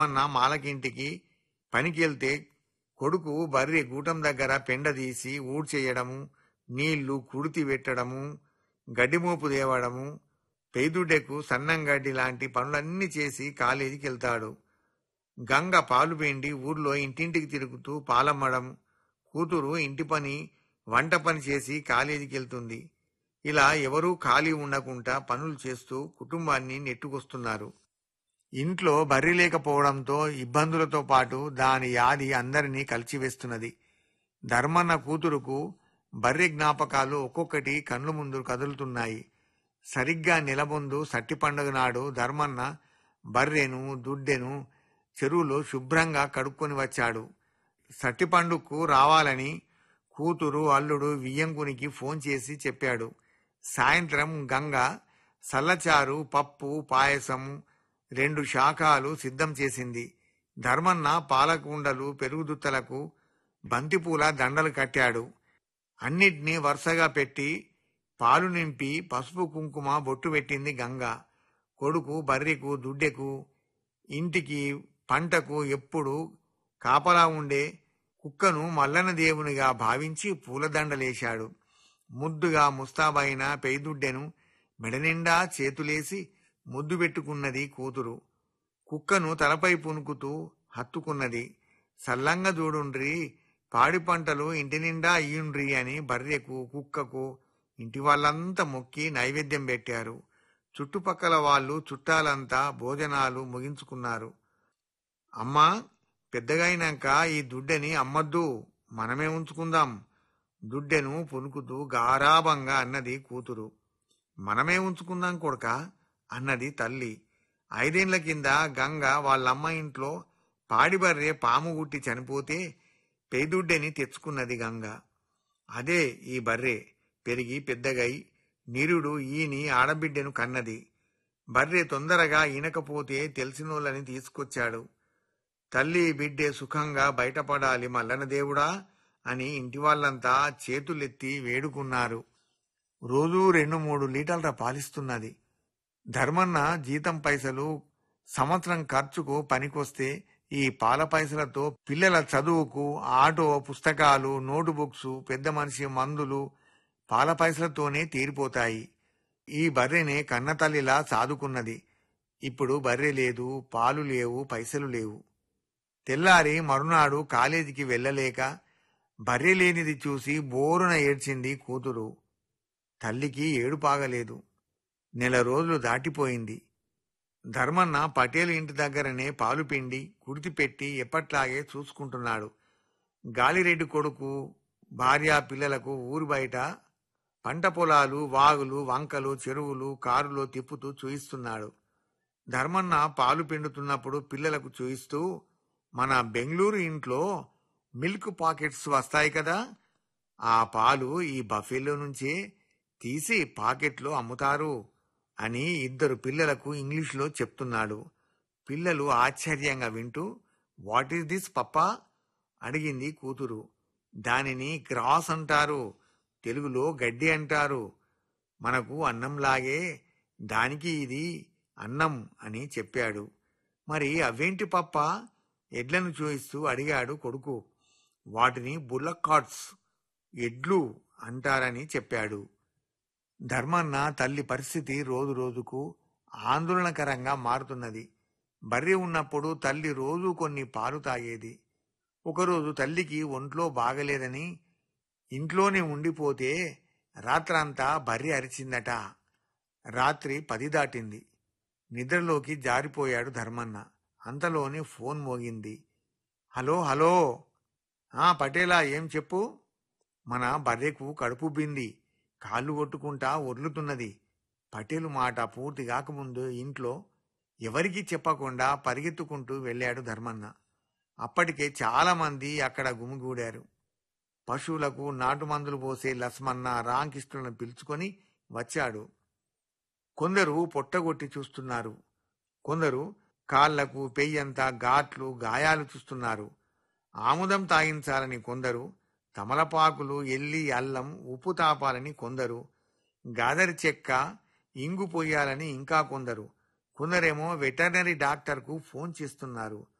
అన్న మాలకింటికి పనికెళ్తే కొడుకు బర్రె గూటం దగ్గర పెండ తీసి ఊడ్చేయడము నీళ్లు కుడితి పెట్టడము గడ్డిమోపు తేవడము పెయిదుడ్డెకు సన్నంగడ్డి లాంటి పనులన్నీ చేసి కాలేజీకి వెళ్తాడు గంగ పాలు పిండి ఊర్లో ఇంటింటికి తిరుగుతూ పాలమ్మడం కూతురు ఇంటి పని వంట పని చేసి కాలేజీకి వెళ్తుంది ఇలా ఎవరూ ఖాళీ ఉండకుండా పనులు చేస్తూ కుటుంబాన్ని నెట్టుకొస్తున్నారు ఇంట్లో బర్రె లేకపోవడంతో ఇబ్బందులతో పాటు దాని యాది అందరినీ కలిచివేస్తున్నది ధర్మన్న కూతురుకు బర్రె జ్ఞాపకాలు ఒక్కొక్కటి కళ్ళు ముందు కదులుతున్నాయి సరిగ్గా నిలబొందు సట్టి పండుగ నాడు ధర్మన్న బర్రెను దుడ్డెను చెరువులో శుభ్రంగా కడుక్కొని వచ్చాడు సట్టి పండుగకు రావాలని కూతురు అల్లుడు వియ్యంకునికి ఫోన్ చేసి చెప్పాడు సాయంత్రం గంగ సల్లచారు పప్పు పాయసం రెండు శాఖలు సిద్ధం చేసింది ధర్మన్న పాలకుండలు పెరుగుదుత్తలకు బంతిపూల దండలు కట్టాడు అన్నిటినీ వరుసగా పెట్టి పాలు నింపి పసుపు కుంకుమ బొట్టు పెట్టింది గంగ కొడుకు బర్రెకు దుడ్డెకు ఇంటికి పంటకు ఎప్పుడు కాపలా ఉండే కుక్కను మల్లన దేవునిగా భావించి పూలదండలేశాడు ముద్దుగా ముస్తాబైన పెయిదుడ్డెను మెడనిండా చేతులేసి ముద్దు పెట్టుకున్నది కూతురు కుక్కను తలపై పునుకుతూ హత్తుకున్నది సల్లంగా చూడుండ్రి పాడి పంటలు ఇంటి నిండా అయ్యుండ్రి అని బర్రెకు కుక్కకు ఇంటి వాళ్ళంతా మొక్కి నైవేద్యం పెట్టారు చుట్టుపక్కల వాళ్ళు చుట్టాలంతా భోజనాలు ముగించుకున్నారు అమ్మా పెద్దగైనాక ఈ దుడ్డెని అమ్మద్దు మనమే ఉంచుకుందాం దుడ్డెను పునుకుతూ గారాభంగా అన్నది కూతురు మనమే ఉంచుకుందాం కొడుక అన్నది తల్లి ఐదేండ్ల కింద గంగ వాళ్ళమ్మ ఇంట్లో పాడిబర్రె పాము గుట్టి చనిపోతే పేదుడ్డెని తెచ్చుకున్నది గంగ అదే ఈ బర్రె పెరిగి పెద్దగై నిరుడు ఈని ఆడబిడ్డెను కన్నది బర్రె తొందరగా ఈనకపోతే తెలిసినోళ్ళని తీసుకొచ్చాడు తల్లి బిడ్డే సుఖంగా బయటపడాలి మల్లన దేవుడా అని ఇంటి వాళ్ళంతా చేతులెత్తి వేడుకున్నారు రోజూ రెండు మూడు లీటర్ల పాలిస్తున్నది ధర్మన్న జీతం పైసలు సంవత్సరం ఖర్చుకు పనికొస్తే ఈ పాల పైసలతో పిల్లల చదువుకు ఆటో పుస్తకాలు నోటు బుక్స్ పెద్ద మనిషి మందులు పాల పైసలతోనే తీరిపోతాయి ఈ బర్రెనే కన్నతల్లిలా సాదుకున్నది ఇప్పుడు బర్రె లేదు పాలు లేవు పైసలు లేవు తెల్లారి మరునాడు కాలేజీకి వెళ్ళలేక బర్రె లేనిది చూసి బోరున ఏడ్చింది కూతురు తల్లికి ఏడు పాగలేదు నెల రోజులు దాటిపోయింది ధర్మన్న పటేల్ ఇంటి దగ్గరనే పాలు పిండి కుడితి పెట్టి ఎప్పట్లాగే చూసుకుంటున్నాడు గాలిరెడ్డి కొడుకు భార్య పిల్లలకు ఊరు బయట పంట పొలాలు వాగులు వంకలు చెరువులు కారులో తిప్పుతూ చూయిస్తున్నాడు ధర్మన్న పాలు పిండుతున్నప్పుడు పిల్లలకు చూయిస్తూ మన బెంగళూరు ఇంట్లో మిల్క్ పాకెట్స్ వస్తాయి కదా ఆ పాలు ఈ బఫేలో నుంచే తీసి పాకెట్లో అమ్ముతారు అని ఇద్దరు పిల్లలకు ఇంగ్లీష్లో చెప్తున్నాడు పిల్లలు ఆశ్చర్యంగా వింటూ వాట్ ఈస్ దిస్ పప్పా అడిగింది కూతురు దానిని గ్రాస్ అంటారు తెలుగులో గడ్డి అంటారు మనకు అన్నంలాగే దానికి ఇది అన్నం అని చెప్పాడు మరి అవేంటి పప్ప ఎడ్లను చూయిస్తూ అడిగాడు కొడుకు వాటిని బుల్లక్ కార్ట్స్ ఎడ్లు అంటారని చెప్పాడు ధర్మన్న తల్లి పరిస్థితి రోజు రోజుకు ఆందోళనకరంగా మారుతున్నది బర్రె ఉన్నప్పుడు తల్లి రోజు కొన్ని పాలు తాగేది ఒకరోజు తల్లికి ఒంట్లో బాగలేదని ఇంట్లోనే ఉండిపోతే రాత్రంతా బర్రె అరిచిందట రాత్రి పది దాటింది నిద్రలోకి జారిపోయాడు ధర్మన్న అంతలోనే ఫోన్ మోగింది హలో హలో ఆ పటేలా ఏం చెప్పు మన బర్రెకు కడుపు బింది కాళ్ళు కొట్టుకుంటా ఒర్లుతున్నది పటేలు మాట పూర్తి కాకముందు ఇంట్లో ఎవరికీ చెప్పకుండా పరిగెత్తుకుంటూ వెళ్ళాడు ధర్మన్న అప్పటికే చాలా మంది అక్కడ గుమిగూడారు పశువులకు నాటు మందులు పోసే లస్మన్న రాంకిష్ణులను పిలుచుకొని వచ్చాడు కొందరు పొట్టగొట్టి చూస్తున్నారు కొందరు కాళ్లకు పెయ్యంతా ఘాట్లు గాయాలు చూస్తున్నారు ఆముదం తాగించాలని కొందరు తమలపాకులు ఎల్లి అల్లం ఉప్పు తాపాలని కొందరు గాదరి చెక్క ఇంగు పొయ్యాలని ఇంకా కొందరు కొందరేమో వెటర్నరీ డాక్టర్కు ఫోన్ చేస్తున్నారు